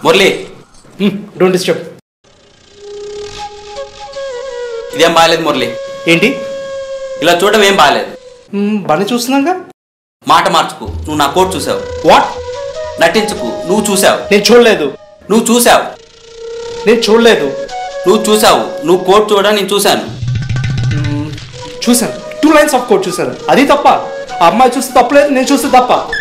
Murali don't disturb ఇదేం బాగాలేదు మురళి ఏంటి ఇలా చూడడం ఏం బాగాలేదు మ్మ్, బాగానే చూస్తున్నాగా మాట మార్చుకు నువ్వు నా కోట్ చూసావు వాట్ నటించుకు నువ్వు చూసావు నేను చూడలేదు నువ్వు చూసావు నేను చూడలేదు నువ్వు చూసావు నువ్వు కోట్ చూడ నేను చూశాను చూశాను టూ లైన్స్ ఆఫ్ కోడ్ చూశాను అది తప్ప ఆ అమ్మాయి చూస్తే తప్పలేదు నేను చూస్తే తప్ప